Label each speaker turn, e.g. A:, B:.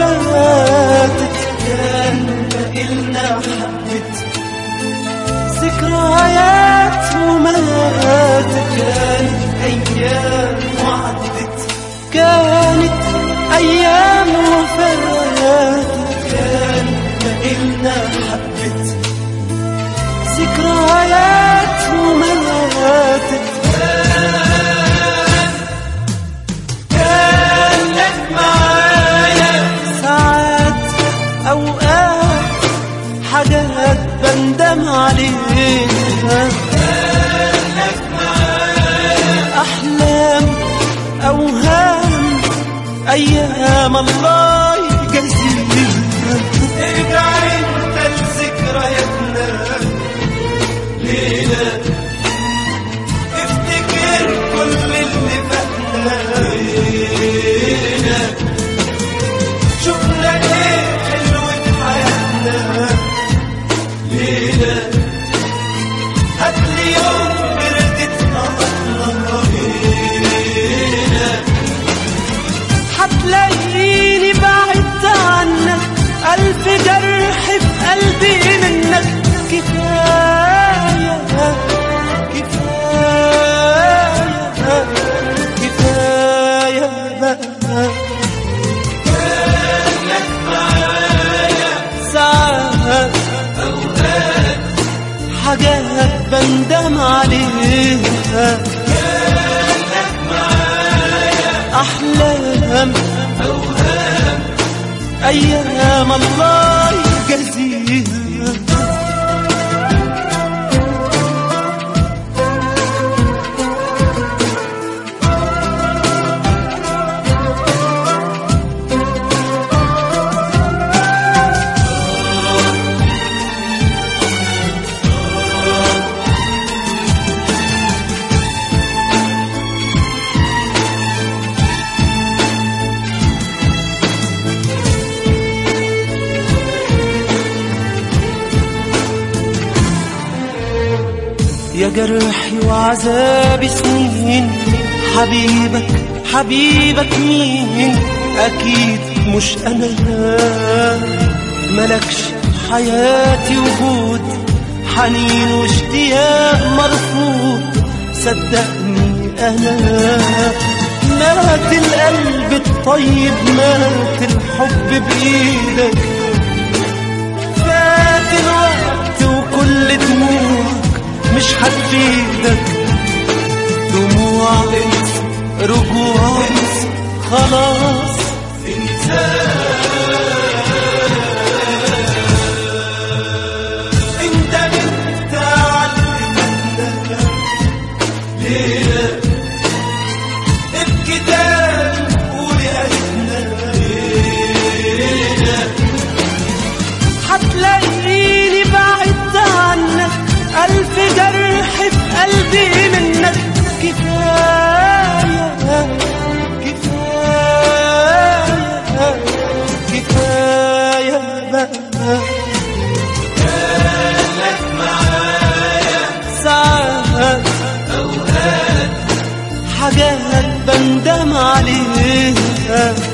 A: وفاتت كان بقلنا حبت ذكريات وماتت كانت أيام وعدت كانت أيام وفاتت كان بقلنا حبت ذكريات وماتت كانك معايا ساعات أوقات حاجات بندم عليها أحلام أوهام أيام الله يجزيها ارجع انت لذكرياتنا ليلة افتكر كل اللي فاتنا ليلة شفنا ايه حلو في حياتنا ليلة هاتلي يوم بردت الله ليلة هتلاقيني بعدت عنك ألف جرح في قلبي منك كفاية كفاية كفاية بقى كانك معايا ساعات أوقات حاجات بندم عليها كانك معايا أحلام أوهام أيام الله يجزيها يا جرحي وعذابي سنين حبيبك حبيبك مين أكيد مش أنا ملكش حياتي وجود حنين واشتياق مرفوض صدقني أنا مات القلب الطيب مات الحب بإيدك فات الوقت وكل دموعك مش هتفيدك دموع انت رجوع انت خلاص انت انت علمتنا ليه ابكي تاني قولي قالتنا ليه هتلاقيني بعدت عنك ألف جرح في قلبي منك كفاية كفاية كفاية بقى كانك معايا ساعات أوقات حاجات بندم عليها